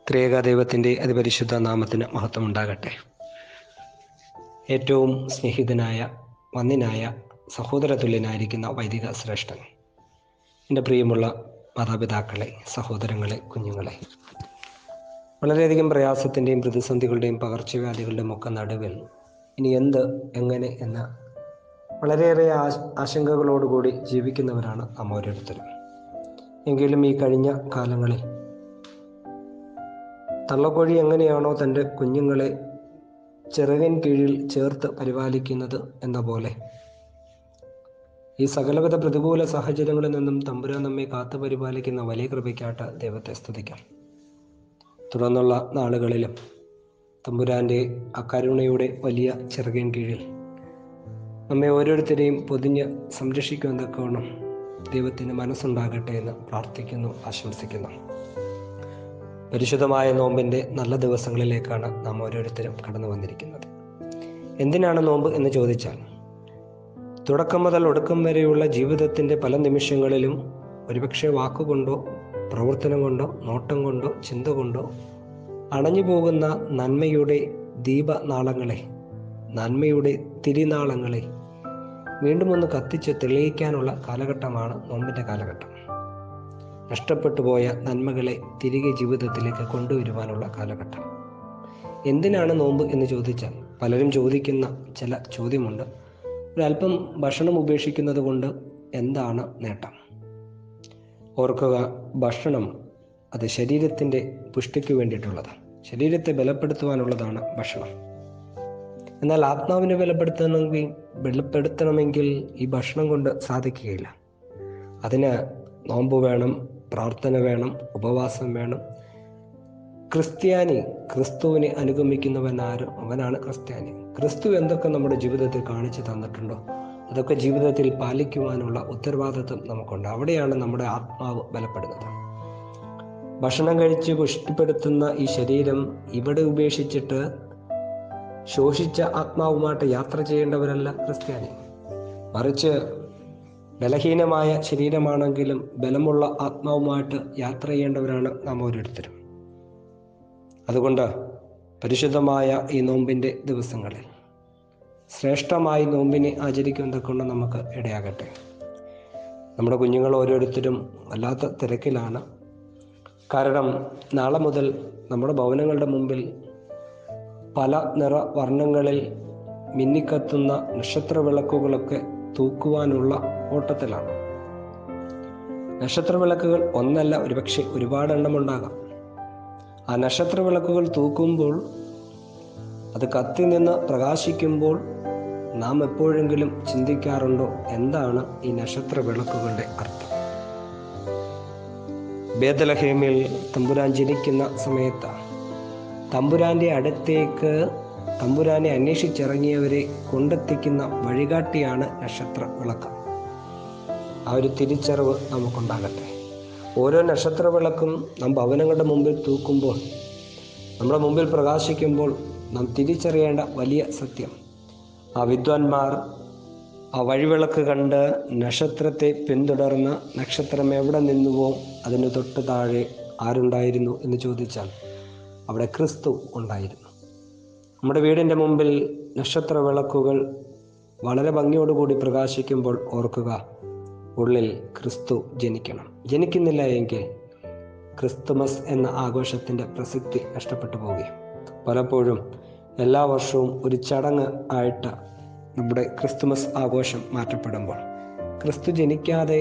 ത്രിയേക ദൈവത്തിൻ്റെ അതിപരിശുദ്ധ നാമത്തിന് മഹത്വം ഉണ്ടാകട്ടെ ഏറ്റവും സ്നേഹിതനായ വന്യനായ സഹോദരതുല്യനായിരിക്കുന്ന വൈദിക ശ്രേഷ്ഠൻ എൻ്റെ പ്രിയമുള്ള മാതാപിതാക്കളെ സഹോദരങ്ങളെ കുഞ്ഞുങ്ങളെ വളരെയധികം പ്രയാസത്തിൻ്റെയും പ്രതിസന്ധികളുടെയും പകർച്ചവ്യാധികളുടെയും ഒക്കെ നടുവിൽ ഇനി എന്ത് എങ്ങനെ എന്ന വളരെയേറെ ആശ ആശങ്കകളോടുകൂടി ജീവിക്കുന്നവരാണ് നാം ഓരോരുത്തരും എങ്കിലും ഈ കഴിഞ്ഞ കാലങ്ങളിൽ തള്ളക്കോഴി എങ്ങനെയാണോ തൻ്റെ കുഞ്ഞുങ്ങളെ ചിറകിൻ കീഴിൽ ചേർത്ത് പരിപാലിക്കുന്നത് എന്ന പോലെ ഈ സകലവിധ പ്രതികൂല സാഹചര്യങ്ങളിൽ നിന്നും തമ്പുരാൻ നമ്മെ കാത്തു പരിപാലിക്കുന്ന വലിയ കൃപയ്ക്കായിട്ട് ദൈവത്തെ സ്തുതിക്കാം തുടർന്നുള്ള നാളുകളിലും തമ്പുരാൻ്റെ അക്കരുണയുടെ വലിയ ചിറകിൻ കീഴിൽ നമ്മെ ഓരോരുത്തരെയും പൊതിഞ്ഞ് സംരക്ഷിക്കുവാൻ തക്കവണ്ണം ദൈവത്തിന് മനസ്സുണ്ടാകട്ടെ എന്ന് പ്രാർത്ഥിക്കുന്നു ആശംസിക്കുന്നു പരിശുദ്ധമായ നോമ്പിൻ്റെ നല്ല ദിവസങ്ങളിലേക്കാണ് നാം ഓരോരുത്തരും കടന്നു വന്നിരിക്കുന്നത് എന്തിനാണ് നോമ്പ് എന്ന് ചോദിച്ചാൽ തുടക്കം മുതൽ ഒടുക്കം വരെയുള്ള ജീവിതത്തിൻ്റെ പല നിമിഷങ്ങളിലും ഒരുപക്ഷെ വാക്കുകൊണ്ടോ പ്രവർത്തനം കൊണ്ടോ നോട്ടം കൊണ്ടോ ചിന്ത കൊണ്ടോ അണഞ്ഞു പോകുന്ന നന്മയുടെ ദീപനാളങ്ങളെ നന്മയുടെ തിരിനാളങ്ങളെ വീണ്ടും ഒന്ന് കത്തിച്ച് തെളിയിക്കാനുള്ള കാലഘട്ടമാണ് നോമ്പിൻ്റെ കാലഘട്ടം നഷ്ടപ്പെട്ടു പോയ നന്മകളെ തിരികെ ജീവിതത്തിലേക്ക് കൊണ്ടുവരുവാനുള്ള കാലഘട്ടം എന്തിനാണ് നോമ്പ് എന്ന് ചോദിച്ചാൽ പലരും ചോദിക്കുന്ന ചില ചോദ്യമുണ്ട് ഒരല്പം ഭക്ഷണം ഉപേക്ഷിക്കുന്നത് കൊണ്ട് എന്താണ് നേട്ടം ഓർക്കുക ഭക്ഷണം അത് ശരീരത്തിൻ്റെ പുഷ്ടിക്ക് വേണ്ടിയിട്ടുള്ളതാണ് ശരീരത്തെ ബലപ്പെടുത്തുവാനുള്ളതാണ് ഭക്ഷണം എന്നാൽ ആത്മാവിനെ ബലപ്പെടുത്തണമെങ്കിൽ ബലപ്പെടുത്തണമെങ്കിൽ ഈ ഭക്ഷണം കൊണ്ട് സാധിക്കുകയില്ല അതിന് നോമ്പ് വേണം പ്രാർത്ഥന വേണം ഉപവാസം വേണം ക്രിസ്ത്യാനി ക്രിസ്തുവിനെ അനുഗമിക്കുന്നവൻ ആരും അവനാണ് ക്രിസ്ത്യാനി ക്രിസ്തു എന്തൊക്കെ നമ്മുടെ ജീവിതത്തിൽ കാണിച്ചു തന്നിട്ടുണ്ടോ അതൊക്കെ ജീവിതത്തിൽ പാലിക്കുവാനുള്ള ഉത്തരവാദിത്വം നമുക്കുണ്ട് അവിടെയാണ് നമ്മുടെ ആത്മാവ് ബലപ്പെടുന്നത് ഭക്ഷണം കഴിച്ച് പുഷ്ടിപ്പെടുത്തുന്ന ഈ ശരീരം ഇവിടെ ഉപേക്ഷിച്ചിട്ട് ശോഷിച്ച ആത്മാവുമായിട്ട് യാത്ര ചെയ്യേണ്ടവരല്ല ക്രിസ്ത്യാനി മറിച്ച് ബലഹീനമായ ശരീരമാണെങ്കിലും ബലമുള്ള ആത്മാവുമായിട്ട് യാത്ര ചെയ്യേണ്ടവരാണ് നാം ഓരോരുത്തരും അതുകൊണ്ട് പരിശുദ്ധമായ ഈ നോമ്പിൻ്റെ ദിവസങ്ങളിൽ ശ്രേഷ്ഠമായി നോമ്പിനെ ആചരിക്കുന്നതൊക്കെ നമുക്ക് ഇടയാകട്ടെ നമ്മുടെ കുഞ്ഞുങ്ങൾ ഓരോരുത്തരും വല്ലാത്ത തിരക്കിലാണ് കാരണം നാളെ മുതൽ നമ്മുടെ ഭവനങ്ങളുടെ മുമ്പിൽ പല നിറ വർണ്ണങ്ങളിൽ മിന്നിക്കത്തുന്ന നക്ഷത്ര വിളക്കുകളൊക്കെ തൂക്കുവാനുള്ള ഓട്ടത്തിലാണ് നക്ഷത്ര വിളക്കുകൾ ഒന്നല്ല ഒരുപക്ഷെ ഒരുപാട് എണ്ണം ഉണ്ടാകാം ആ നക്ഷത്ര വിളക്കുകൾ തൂക്കുമ്പോൾ അത് കത്തി നിന്ന് പ്രകാശിക്കുമ്പോൾ നാം എപ്പോഴെങ്കിലും ചിന്തിക്കാറുണ്ടോ എന്താണ് ഈ നക്ഷത്ര വിളക്കുകളുടെ അർത്ഥം ബേദലഹേമിൽ തമ്പുരാൻ ജനിക്കുന്ന സമയത്ത് തമ്പുരാന്റെ അടുത്തേക്ക് തമ്പുരാനെ അന്വേഷിച്ചിറങ്ങിയവരെ കൊണ്ടെത്തിക്കുന്ന വഴികാട്ടിയാണ് നക്ഷത്ര വിളക്ക് ആ ഒരു തിരിച്ചറിവ് നമുക്കുണ്ടാകട്ടെ ഓരോ നക്ഷത്ര വിളക്കും നാം ഭവനങ്ങളുടെ മുമ്പിൽ തൂക്കുമ്പോൾ നമ്മുടെ മുമ്പിൽ പ്രകാശിക്കുമ്പോൾ നാം തിരിച്ചറിയേണ്ട വലിയ സത്യം ആ വിദ്വാൻമാർ ആ വഴിവിളക്ക് കണ്ട് നക്ഷത്രത്തെ പിന്തുടർന്ന് നക്ഷത്രം എവിടെ നിന്നുവോ അതിന് തൊട്ട് താഴെ ആരുണ്ടായിരുന്നു എന്ന് ചോദിച്ചാൽ അവിടെ ക്രിസ്തു ഉണ്ടായിരുന്നു നമ്മുടെ വീടിൻ്റെ മുമ്പിൽ നക്ഷത്ര വിളക്കുകൾ വളരെ ഭംഗിയോടുകൂടി പ്രകാശിക്കുമ്പോൾ ഓർക്കുക ഉള്ളിൽ ക്രിസ്തു ജനിക്കണം ജനിക്കുന്നില്ല എങ്കിൽ ക്രിസ്തുമസ് എന്ന ആഘോഷത്തിൻ്റെ പ്രസക്തി നഷ്ടപ്പെട്ടു പോവുകയും പലപ്പോഴും എല്ലാ വർഷവും ഒരു ചടങ്ങ് ആയിട്ട് നമ്മുടെ ക്രിസ്തുമസ് ആഘോഷം മാറ്റപ്പെടുമ്പോൾ ക്രിസ്തു ജനിക്കാതെ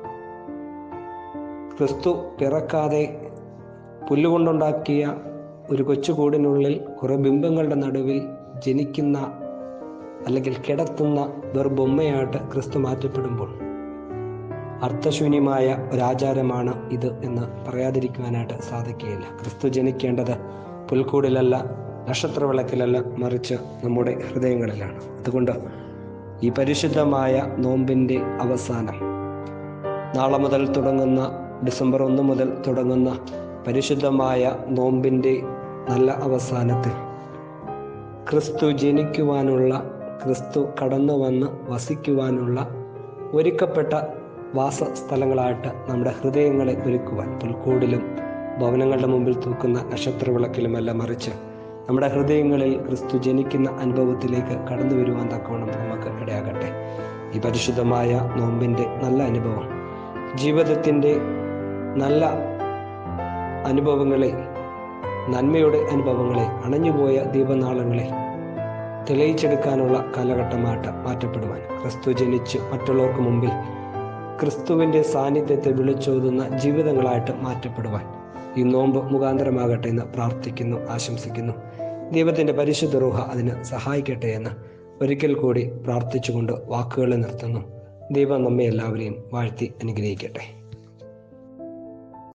ക്രിസ്തു പിറക്കാതെ പുല്ലുകൊണ്ടുണ്ടാക്കിയ ഒരു കൊച്ചുകൂടിനുള്ളിൽ കുറേ ബിംബങ്ങളുടെ നടുവിൽ ജനിക്കുന്ന അല്ലെങ്കിൽ കിടത്തുന്ന വെറു ബൊമ്മയായിട്ട് ക്രിസ്തു മാറ്റപ്പെടുമ്പോൾ അർത്ഥശൂന്യമായ ഒരാചാരമാണ് ഇത് എന്ന് പറയാതിരിക്കുവാനായിട്ട് സാധിക്കുകയില്ല ക്രിസ്തു ജനിക്കേണ്ടത് പുൽക്കൂടിലല്ല നക്ഷത്രവിളക്കിലല്ല മറിച്ച് നമ്മുടെ ഹൃദയങ്ങളിലാണ് അതുകൊണ്ട് ഈ പരിശുദ്ധമായ നോമ്പിൻ്റെ അവസാനം നാളെ മുതൽ തുടങ്ങുന്ന ഡിസംബർ ഒന്ന് മുതൽ തുടങ്ങുന്ന പരിശുദ്ധമായ നോമ്പിൻ്റെ നല്ല അവസാനത്തിൽ ക്രിസ്തു ജനിക്കുവാനുള്ള ക്രിസ്തു കടന്നു വന്ന് വസിക്കുവാനുള്ള ഒരുക്കപ്പെട്ട വാസസ്ഥലങ്ങളായിട്ട് നമ്മുടെ ഹൃദയങ്ങളെ ഒരുക്കുവാൻ പുൽക്കൂടിലും ഭവനങ്ങളുടെ മുമ്പിൽ തൂക്കുന്ന നക്ഷത്ര വിളക്കിലുമല്ല മറിച്ച് നമ്മുടെ ഹൃദയങ്ങളിൽ ക്രിസ്തു ജനിക്കുന്ന അനുഭവത്തിലേക്ക് കടന്നു വരുവാൻ തക്കവണ്ണം നമുക്ക് ഇടയാകട്ടെ ഈ പരിശുദ്ധമായ നോമ്പിൻ്റെ നല്ല അനുഭവം ജീവിതത്തിൻ്റെ നല്ല അനുഭവങ്ങളെ നന്മയുടെ അനുഭവങ്ങളെ അണഞ്ഞുപോയ ദീപനാളങ്ങളെ തെളിയിച്ചെടുക്കാനുള്ള കാലഘട്ടമായിട്ട് മാറ്റപ്പെടുവാൻ ക്രിസ്തു ജനിച്ച് മറ്റുള്ളവർക്ക് മുമ്പിൽ ക്രിസ്തുവിൻ്റെ സാന്നിധ്യത്തെ വിളിച്ചോതുന്ന ജീവിതങ്ങളായിട്ട് മാറ്റപ്പെടുവാൻ ഈ നോമ്പ് മുഖാന്തരമാകട്ടെ എന്ന് പ്രാർത്ഥിക്കുന്നു ആശംസിക്കുന്നു ദൈവത്തിൻ്റെ പരിശുദ്ധ റൂഹ അതിന് സഹായിക്കട്ടെ എന്ന് ഒരിക്കൽ കൂടി പ്രാർത്ഥിച്ചുകൊണ്ട് വാക്കുകളെ നിർത്തുന്നു ദൈവം നമ്മെ എല്ലാവരെയും വാഴ്ത്തി അനുഗ്രഹിക്കട്ടെ